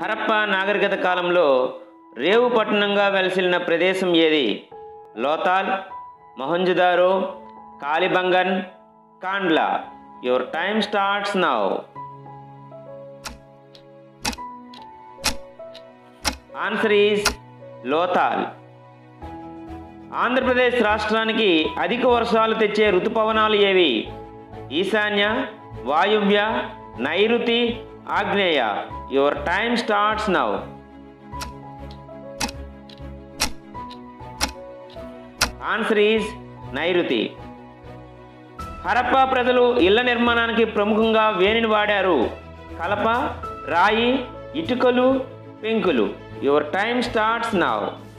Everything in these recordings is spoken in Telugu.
హరప్ప నాగరికత కాలంలో రేవు పట్టణంగా వెలసిల్లిన ప్రదేశం ఏది Lothal Mohenjodaro Kalibangan Kandla your time starts now answer is Lothal Andhra Pradesh రాష్ట్రానికి అధిక వర్షాలు తెచ్చే ఋతుపవనాలు ఏవి ఈశాన్య వాయువ్య నైరుతి ఆగ్నేయ your time starts now answer is నైరుతి హరప్పా ప్రజలు ఇళ్ల నిర్మాణానికి ప్రముఖంగా వేణిని వాడారు కలప రాయి ఇటుకలు పెంకులు your time starts now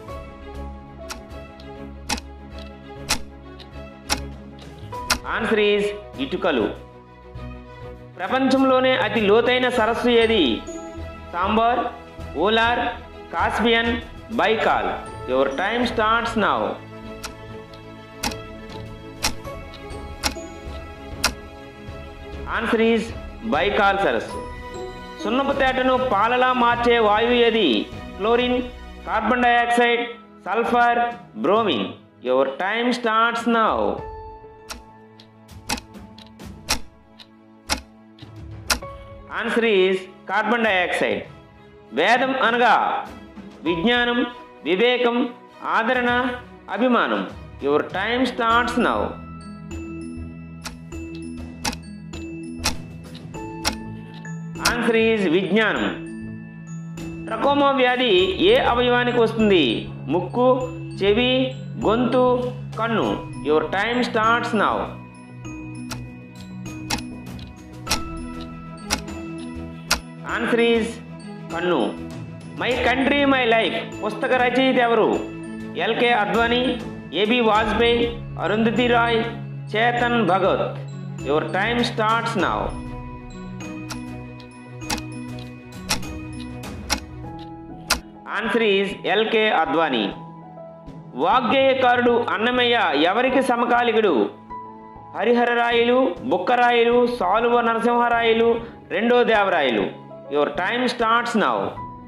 answer is ఇటుకలు ప్రపంచంలోనే అతి లోతైన సరస్సు ఏది Sambhar Wular Caspian Baikal your time starts now answer is Baikal సరస్సు సున్నపు తేటను పాలలా మార్చే వాయువు ఏది chlorine carbon dioxide sulphur bromine your time starts now answer is carbon dioxide వేదం అనగా విజ్ఞానం వివేకం ఆదరణ అభిమానం your time starts now answer is విజ్ఞానం ట్రకోమా వ్యాధి ఏ అవయవానికి వస్తుంది ముక్కు చెవి గొంతు కన్ను your time starts now answer is కన్ను మై కంట్రీ మై లైఫ్ పుస్తక రచయిత ఎవరు LK Advani AB Vajpayee Arundhati Roy Chetan Bhagat your time starts now answer is LK Advani వాగ్గేయకారుడు అన్నమయ్య ఎవరికి సమకాలికుడు హరిహరరాయలు బుక్కరాయలు సాలువ నరసింహరాయలు రెండో Devarayalu your time starts now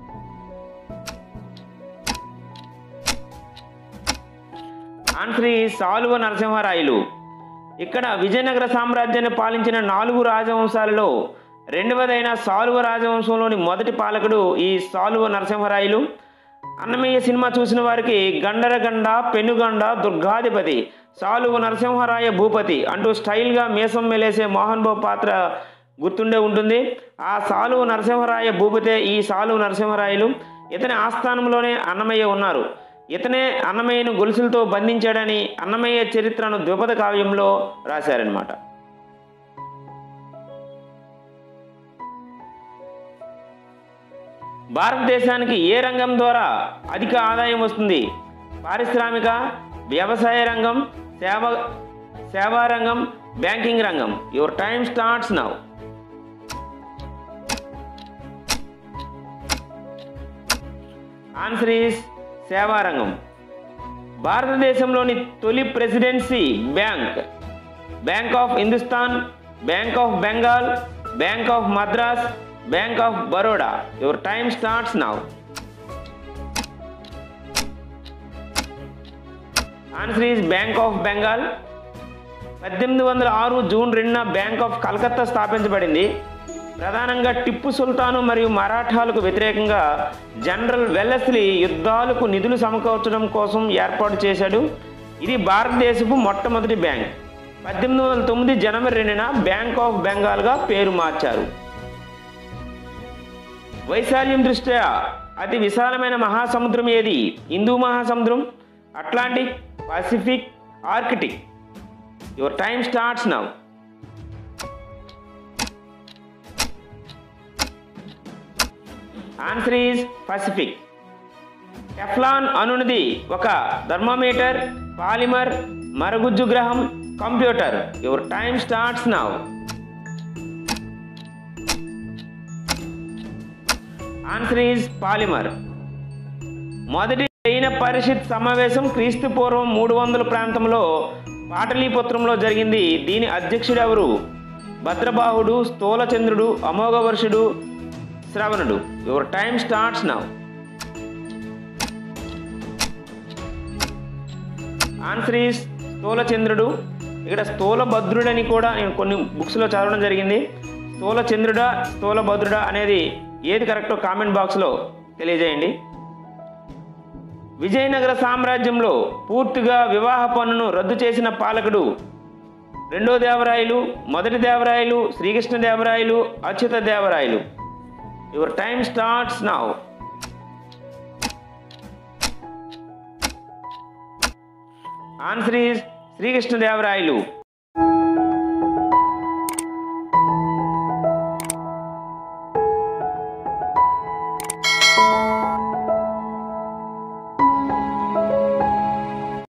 answer is Saluva Narasimha Rayalu ఇక్కడ విజయనగర సామ్రాజ్యాన్ని పాలించిన నాలుగు రాజవంశాలలో రెండవదైన సాలువ రాజవంశంలోని మొదటి పాలకుడు ఈ సాలువ నరసింహరాయలు అన్నమయ్య సినిమా చూసిన వారికి గండరగండ పెనుగండ దుర్గాధిపతి సాలువ నరసింహరాయ భూపతి అంటూ స్టైల్గా మీసం మెలేసే మోహన్ బాబు పాత్ర గుర్తుండే ఉంటుంది ఆ సాలువ నరసింహరాయ భూపతే ఈ సాలువ నరసింహరాయలు ఇతని ఆస్థానంలోనే అన్నమయ్య ఉన్నారు ఇతనే అన్నమయ్యను గొలుసులతో బంధించాడని అన్నమయ్య చరిత్రను ద్విపద కావ్యంలో రాశారనమాట భారతదేశానికి ఏ రంగం ద్వారా అధిక ఆదాయం వస్తుంది పారిశ్రామిక వ్యవసాయ రంగం సేవ సేవా రంగం బ్యాంకింగ్ రంగం your time starts now answer is సేవా రంగం భారతదేశంలోని తొలి presidency bank Bank of Hindustan Bank of Bengal Bank of Madras Bank of Baroda your time starts now answer is Bank of Bengal పద్దెనిమిది వందల ఆరు జూన్ రెండున బ్యాంక్ ఆఫ్ కలకత్తా స్థాపించబడింది ప్రధానంగా టిప్పు సుల్తాను మరియు మరాఠాలకు వ్యతిరేకంగా జనరల్ వెల్లస్లీ యుద్ధాలకు నిధులు సమకూర్చడం కోసం ఏర్పాటు చేశాడు ఇది భారతదేశపు మొట్టమొదటి బ్యాంక్ పద్దెనిమిది వందల తొమ్మిది జనవరి రెండున బ్యాంక్ ఆఫ్ బెంగాల్గా పేరు మార్చారు వైశాల్యం దృష్ట్యా అతి విశాలమైన మహాసముద్రం ఏది హిందూ మహాసముద్రం Atlantic Pacific Arctic your time starts now answer is Pacific Teflon అనునది ఒక థర్మోమీటర్ పాలిమర్ మరుగుజ్జు గ్రహం computer your time starts now answer is polymer మొదటి జైన పరిషత్ సమావేశం క్రీస్తు పూర్వం మూడు వందల ప్రాంతంలో పాటలీపుత్రంలో జరిగింది దీని అధ్యక్షుడు ఎవరు భద్రబాహుడు స్థూలచంద్రుడు అమోఘవర్షుడు శ్రవణుడు your time starts now answer is స్థూలచంద్రుడు ఇక్కడ స్థూలభద్రుడని కూడా నేను కొన్ని బుక్స్లో చదవడం జరిగింది స్థూలచంద్రుడా స్థూలభద్రుడా అనేది ఏది కరెక్టో కామెంట్ బాక్స్లో తెలియజేయండి విజయనగర సామ్రాజ్యంలో పూర్తిగా వివాహ పన్నును రద్దు చేసిన పాలకుడు రెండో దేవరాయలు మొదటి Devarayalu Srikrishnadevarayalu Achyuta Devarayalu your time starts now answer is Srikrishnadevarayalu